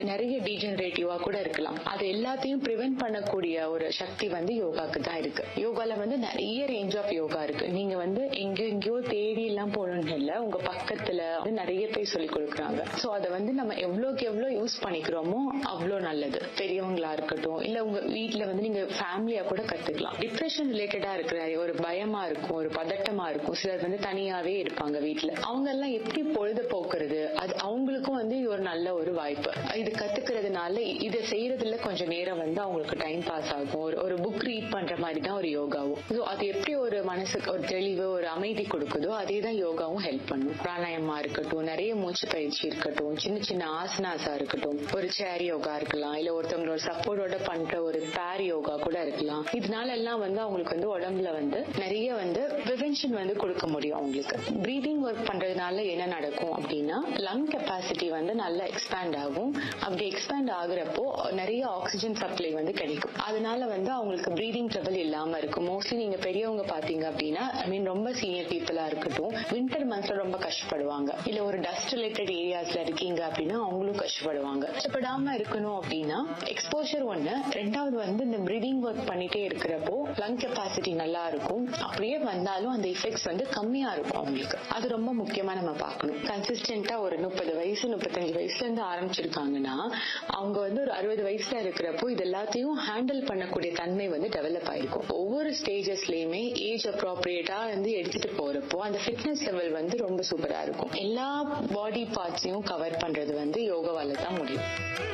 நிறைய டீஜெனரேட்டிவா கூட இருக்கலாம் அது எல்லாத்தையும் ப்ரிவென்ட் பண்ணக்கூடிய ஒரு சக்தி வந்து யோகாக்கு தான் இருக்கு யோகால வந்து நிறைய ரேஞ்ச் ஆஃப் யோகா இருக்கு நீங்க வந்து எங்கேயோ எங்கேயோ தேடி எல்லாம் போகணும்னு இல்ல உங்க பக்கத்துல வந்து நிறைய பேர் சொல்லி கொடுக்குறாங்க சோ அதை வந்து நம்ம எவ்வளவுக்கு எவ்வளவு யூஸ் பண்ணிக்கிறோமோ அவ்வளோ நல்லது பெரியவங்களா இருக்கட்டும் இல்ல உங்க வீட்ல வந்து நீங்க ஃபேமிலியா கூட கத்துக்கலாம் டிப்ரெஷன் ரிலேட்டடா இருக்கிற ஒரு பயமா இருக்கும் ஒரு பதட்டமா இருக்கும் சிலர் வந்து தனியாவே இருப்பாங்க வீட்ல அவங்க எல்லாம் எப்படி பொழுது போக்குறது அது அவங்களுக்கும் வந்து இது ஒரு நல்ல ஒரு வாய்ப்பு இது கத்துக்கிறதுனால இதை செய்யறதுல கொஞ்சம் நேரம் வந்து அவங்களுக்கு டைம் பாஸ் ஆகும் ஒரு ஒரு புக் ரீட் பண்ற மாதிரி தான் ஒரு யோகாவும் ஸோ அது எப்படி ஒரு மனசுக்கு ஒரு தெளிவு ஒரு அமைதி கொடுக்குதோ அதே தான் யோகாவும் ஹெல்ப் பண்ணும் பிராணாயமா இருக்கட்டும் நிறைய மூச்சு பயிற்சி இருக்கட்டும் சின்ன சின்ன ஆசனாஸா இருக்கட்டும் ஒரு சேர் யோகா இருக்கலாம் இல்ல ஒருத்தவங்களோட சப்போர்ட்டோட பண்ற ஒரு பேர் யோகா கூட இருக்கலாம் இதனால எல்லாம் வந்து அவங்களுக்கு வந்து உடம்புல வந்து நிறைய வந்து ப்ரிவென்ஷன் வந்து கொடுக்க முடியும் அவங்களுக்கு பிரீதிங் ஒர்க் பண்றதுனால என்ன நடக்கும் அப்படின்னா லங் கெப்பாசிட்டி வந்து நல்லா எக்ஸ்பேண்ட் ஆகும் அப்படி எக்ஸ்பேண்ட் ஆகுறப்போ நிறைய ஆக்சிஜன் சப்ளை வந்து கிடைக்கும் அதனால வந்து அவங்களுக்கு பிரீதிங் ட்ரபிள் இல்லாம இருக்கும் மோஸ்ட்லி நீங்க பெரியவங்க பாத்தீங்க அப்படின்னா ஐ மீன் ரொம்ப சீனியர் பீப்புளா இருக்கட்டும் வின்டர் மந்த்ஸ்ல ரொம்ப கஷ்டப்படுவாங்க இல்ல ஒரு டஸ்ட் ரிலேட்டட் ஏரியாஸ்ல இருக்கீங்க அப்படின்னா அவங்களும் கஷ்டப்படுவாங்க கஷ்டப்படாம இருக்கணும் அப்படின்னா எக்ஸ்போஷர் ஒண்ணு ரெண்டாவது வந்து இந்த பிரீதிங் ஒர்க் பண்ணிட்டே இருக்கிறப்போ லங் கெப்பாசிட்டி நல்லா இருக்கும் அப்படியே வந்தாலும் அந்த எஃபெக்ட்ஸ் வந்து கம்மியா இருக்கும் அவங்களுக்கு அது ரொம்ப முக்கியமா நம்ம பார்க்கணும் கன்சிஸ்டன்டா ஒரு முப்பது வயசு முப்பத்தஞ்சு வயசுல இருந்து ஆரம்பிச்சிருக்காங்கன்னா அவங்க வந்து ஒரு அறுபது வயசுல இருக்கிறப்போ இது எல்லாத்தையும் ஹேண்டில் பண்ணக்கூடிய தன்மை வந்து டெவலப் ஆயிருக்கும் ஒவ்வொரு ஸ்டேஜஸ்லயுமே ஏஜ் அப்ராப்ரியேட்டா வந்து எடுத்துட்டு போறப்போ அந்த ஃபிட்னஸ் லெவல் வந்து ரொம்ப சூப்பரா இருக்கும் எல்லா பாடி பார்ட்ஸையும் கவர் பண்றது வந்து யோகாவால தான் முடியும்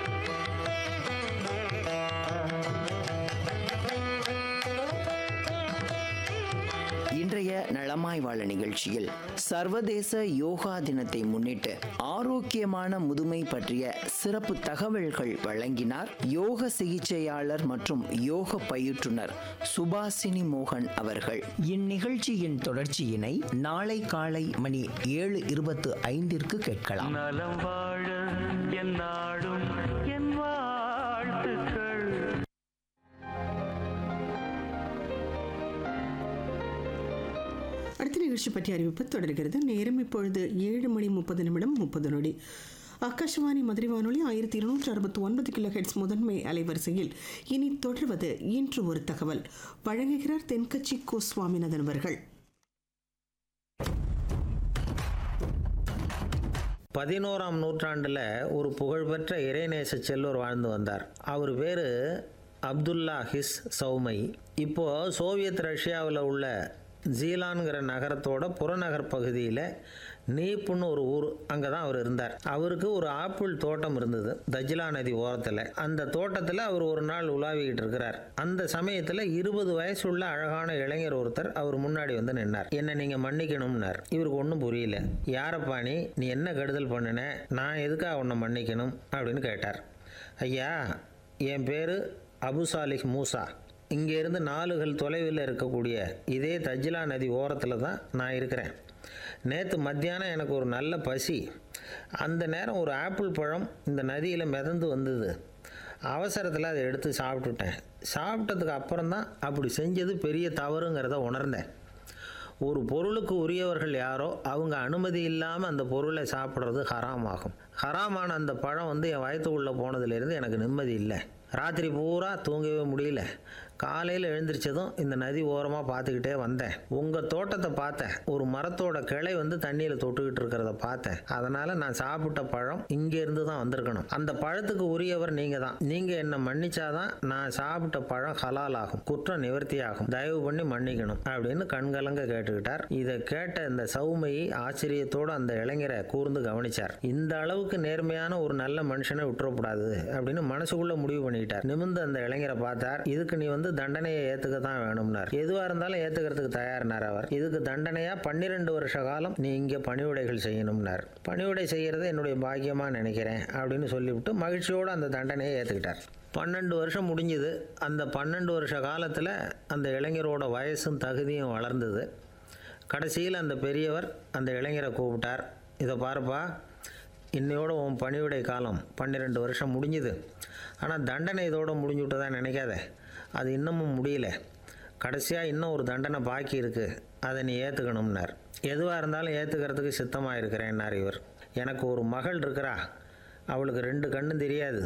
இன்றைய நலமாய் வாழ நிகழ்ச்சியில் சர்வதேச யோகா தினத்தை முன்னிட்டு ஆரோக்கியமான முதுமை பற்றிய சிறப்பு தகவல்கள் வழங்கினார் யோக சிகிச்சையாளர் மற்றும் யோக பயிற்றுனர் சுபாசினி மோகன் அவர்கள் இந்நிகழ்ச்சியின் தொடர்ச்சியினை நாளை காலை மணி ஏழு இருபத்து ஐந்திற்கு கேட்கலாம் நலம் வாழ என் நாடும் என் வாழ்த்துக்கள் அடுத்த நிகழ்ச்சி பற்றிய அறிவிப்பு தொடர்கிறது நேரம் இப்பொழுது ஏழு மணி முப்பது நிமிடம் முப்பது நொடி ஆகாஷவாணி மதுரை வானொலி ஆயிரத்தி இருநூற்று அறுபத்தி ஒன்பது கிலோ ஹெட்ஸ் முதன்மை அலைவரிசையில் இனி தொடர்வது இன்று ஒரு தகவல் வழங்குகிறார் தென்கட்சி கோ சுவாமிநாதன் அவர்கள் பதினோராம் நூற்றாண்டில் ஒரு புகழ்பெற்ற இறைநேச செல்வர் வாழ்ந்து வந்தார் அவர் பேர் அப்துல்லா ஹிஸ் சௌமை இப்போது சோவியத் ரஷ்யாவில் உள்ள ஜீலான்கிற நகரத்தோட புறநகர் பகுதியில் நீப்புன்னு ஒரு ஊர் அங்கே தான் அவர் இருந்தார் அவருக்கு ஒரு ஆப்பிள் தோட்டம் இருந்தது தஜிலா நதி ஓரத்தில் அந்த தோட்டத்தில் அவர் ஒரு நாள் உலாவிக்கிட்டு இருக்கிறார் அந்த சமயத்தில் இருபது வயசுள்ள அழகான இளைஞர் ஒருத்தர் அவர் முன்னாடி வந்து நின்னார் என்ன நீங்கள் மன்னிக்கணும்னார் இவருக்கு ஒன்றும் புரியல யாரப்பா நீ நீ என்ன கெடுதல் பண்ணின நான் எதுக்காக உன்னை மன்னிக்கணும் அப்படின்னு கேட்டார் ஐயா என் பேர் அபுசாலிக் மூசா இங்கேருந்து நாலுகள் தொலைவில் இருக்கக்கூடிய இதே தஜிலா நதி ஓரத்தில் தான் நான் இருக்கிறேன் நேற்று மத்தியானம் எனக்கு ஒரு நல்ல பசி அந்த நேரம் ஒரு ஆப்பிள் பழம் இந்த நதியில் மிதந்து வந்தது அவசரத்தில் அதை எடுத்து சாப்பிட்டுட்டேன் சாப்பிட்டதுக்கு அப்புறம் தான் அப்படி செஞ்சது பெரிய தவறுங்கிறத உணர்ந்தேன் ஒரு பொருளுக்கு உரியவர்கள் யாரோ அவங்க அனுமதி இல்லாமல் அந்த பொருளை சாப்பிட்றது ஹராம் ஆகும் ஹராமான அந்த பழம் வந்து என் வயத்துக்குள்ளே போனதுலேருந்து எனக்கு நிம்மதி இல்லை ராத்திரி பூரா தூங்கவே முடியல காலையில் எழுந்திரிச்சதும் இந்த நதி ஓரமாக பார்த்துக்கிட்டே வந்தேன் உங்கள் தோட்டத்தை பார்த்தேன் ஒரு மரத்தோட கிளை வந்து தண்ணியில் தொட்டுக்கிட்டு இருக்கிறத பார்த்தேன் அதனால் நான் சாப்பிட்ட பழம் இங்கேருந்து தான் வந்திருக்கணும் அந்த பழத்துக்கு உரியவர் நீங்கள் தான் நீங்கள் என்னை மன்னிச்சாதான் நான் சாப்பிட்ட பழம் ஹலால் ஆகும் குற்றம் நிவர்த்தி ஆகும் தயவு பண்ணி மன்னிக்கணும் அப்படின்னு கண்கலங்க கேட்டுக்கிட்டார் இதை கேட்ட இந்த சௌமையை ஆச்சரியத்தோடு அந்த இளைஞரை கூர்ந்து கவனிச்சார் இந்த அளவுக்கு நேர்மையான ஒரு நல்ல மனுஷனை விட்டுறக்கூடாது அப்படின்னு மனசுக்குள்ள முடிவு பண்ணிக்கிட்டார் நிமிர்ந்து அந்த இளைஞரை பார்த்தார் இதுக்கு நீ வந்து தண்டனையை ஏத்துக்க தான் வேணும்னார் எதுவா இருந்தாலும் ஏத்துக்கிறதுக்கு தயார்னார் அவர் இதுக்கு தண்டனையா பன்னிரெண்டு வருஷ காலம் நீ இங்க பணிவுடைகள் செய்யணும்னார் பணிவுடை செய்யறதை என்னுடைய பாக்கியமா நினைக்கிறேன் அப்படின்னு சொல்லிவிட்டு மகிழ்ச்சியோடு அந்த தண்டனையை ஏத்துக்கிட்டார் பன்னெண்டு வருஷம் முடிஞ்சுது அந்த பன்னெண்டு வருஷ காலத்தில் அந்த இளைஞரோட வயசும் தகுதியும் வளர்ந்தது கடைசியில் அந்த பெரியவர் அந்த இளைஞரை கூப்பிட்டார் இதை பாருப்பா இன்னையோட உன் பணிவிடை காலம் பன்னிரெண்டு வருஷம் முடிஞ்சுது ஆனால் தண்டனை இதோட முடிஞ்சு விட்டதா நினைக்காத அது இன்னமும் முடியல கடைசியாக இன்னும் ஒரு தண்டனை பாக்கி இருக்குது அதை நீ ஏற்றுக்கணும்னார் எதுவாக இருந்தாலும் ஏற்றுக்கிறதுக்கு சித்தமாக இருக்கிறேன்னார் இவர் எனக்கு ஒரு மகள் இருக்கிறா அவளுக்கு ரெண்டு கண்ணும் தெரியாது